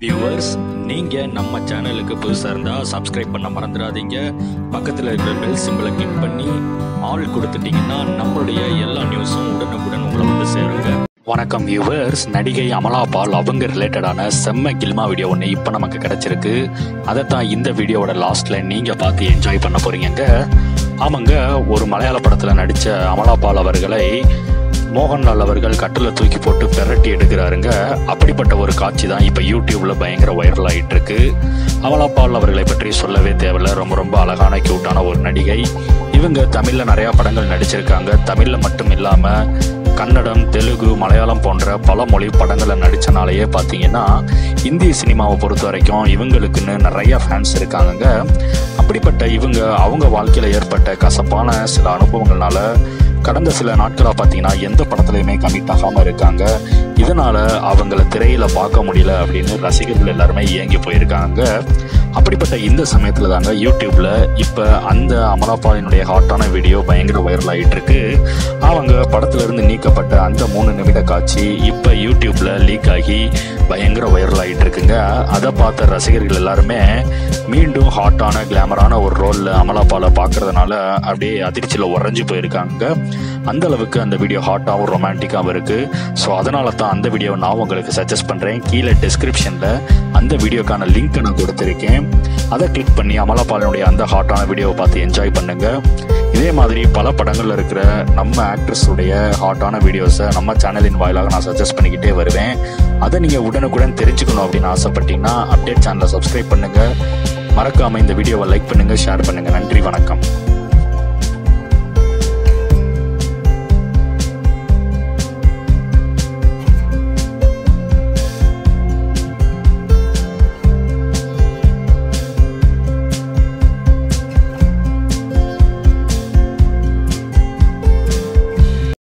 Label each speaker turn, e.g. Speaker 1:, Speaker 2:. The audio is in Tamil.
Speaker 1: வியூவர்ஸ் நீங்க நம்ம சேனலுக்கு புதுசா இருந்தா சப்ஸ்கிரைப் பண்ண மறந்துடாதீங்க பக்கத்துல இருக்கிற பெல் சிம்பிளை கிளிக் பண்ணி ஆல் கொடுத்துட்டீங்கன்னா நம்மளுடைய எல்லா நியூஸும் உடனுக்குடன் உங்களை வந்து சேருங்க வணக்கம் வியூவர்ஸ் நடிகை அமலா பால் அவங்க ரிலேட்டடான செம்ம கில்மா வீடியோ ஒன்று இப்போ நமக்கு கிடைச்சிருக்கு அதை தான் இந்த வீடியோவோட லாஸ்ட்ல நீங்க பார்த்து என்ஜாய் பண்ண போறீங்க ஆமாங்க ஒரு மலையாள படத்துல நடிச்ச அமலா பால் அவர்களை மோகன்லால் அவர்கள் கட்டில தூக்கி போட்டு பெரட்டி எடுக்கிறாருங்க அப்படிப்பட்ட ஒரு காட்சி தான் இப்போ யூடியூப்ல பயங்கர வைரல் ஆயிட்டு இருக்கு அமலா பால் அவர்களை பற்றி சொல்லவே தேவையில்ல ரொம்ப ரொம்ப அழகான கியூட்டான ஒரு நடிகை இவங்க தமிழ்ல நிறைய படங்கள் நடிச்சிருக்காங்க தமிழ்ல மட்டும் இல்லாம கன்னடம் தெலுங்கு மலையாளம் போன்ற பல மொழி படங்களை நடிச்சனாலேயே பார்த்தீங்கன்னா இந்திய சினிமாவை பொறுத்த வரைக்கும் இவங்களுக்குன்னு நிறைய ஃபேன்ஸ் இருக்காங்கங்க அப்படிப்பட்ட இவங்க அவங்க வாழ்க்கையில் ஏற்பட்ட கசப்பான சில அனுபவங்கள்னால கடந்த சில நாட்களாக பார்த்தீங்கன்னா எந்த படத்துலையுமே கமிட் ஆகாமல் இருக்காங்க இதனால அவங்கள திரையில பார்க்க முடியல அப்படின்னு ரசிகர்கள் எல்லாருமே ஏங்கி போயிருக்காங்க அப்படிப்பட்ட இந்த சமயத்துல தாங்க யூடியூப்ல இப்ப அந்த அமலாபாலினுடைய ஹாட்டான வீடியோ பயங்கர வைரல் ஆயிட்டு இருக்கு அவங்க படத்துல இருந்து நீக்கப்பட்ட அந்த மூணு நிமிட காட்சி இப்ப யூடியூப்ல லீக் ஆகி பயங்கர வைரல் ஆயிட்டு இருக்குங்க அதை பார்த்த ரசிகர்கள் எல்லாருமே மீண்டும் ஹாட்டான கிளாமரான ஒரு ரோல்ல அமலாபாலை பார்க்கறதுனால அப்படியே அதிர்ச்சியில உறைஞ்சு போயிருக்காங்க அந்த அளவுக்கு அந்த வீடியோ ஹாட்டாகவும் ரொமான்டிக்காகவும் இருக்கு ஸோ அதனால தான் அந்த வீடியோவை நான் உங்களுக்கு சஜஸ்ட் பண்றேன் கீழே டிஸ்கிரிப்ஷன்ல அந்த வீடியோக்கான லிங்க் நான் கொடுத்துருக்கேன் அதை கிளிக் பண்ணி அமலாபாலனுடைய அந்த ஹாட்டான வீடியோவை பார்த்து என்ஜாய் பண்ணுங்க இதே மாதிரி பல படங்கள்ல இருக்கிற நம்ம ஆக்ட்ரஸ் உடைய ஹாட்டான வீடியோஸை நம்ம சேனலின் வாயிலாக நான் சஜஸ்ட் பண்ணிக்கிட்டே வருவேன் அதை நீங்க உடனுக்குடன் தெரிஞ்சுக்கணும் அப்படின்னு ஆசைப்பட்டீங்கன்னா அப்டேட் சேனலை சப்ஸ்கிரைப் பண்ணுங்க மறக்காம இந்த வீடியோவை லைக் பண்ணுங்க ஷேர் பண்ணுங்க நன்றி வணக்கம்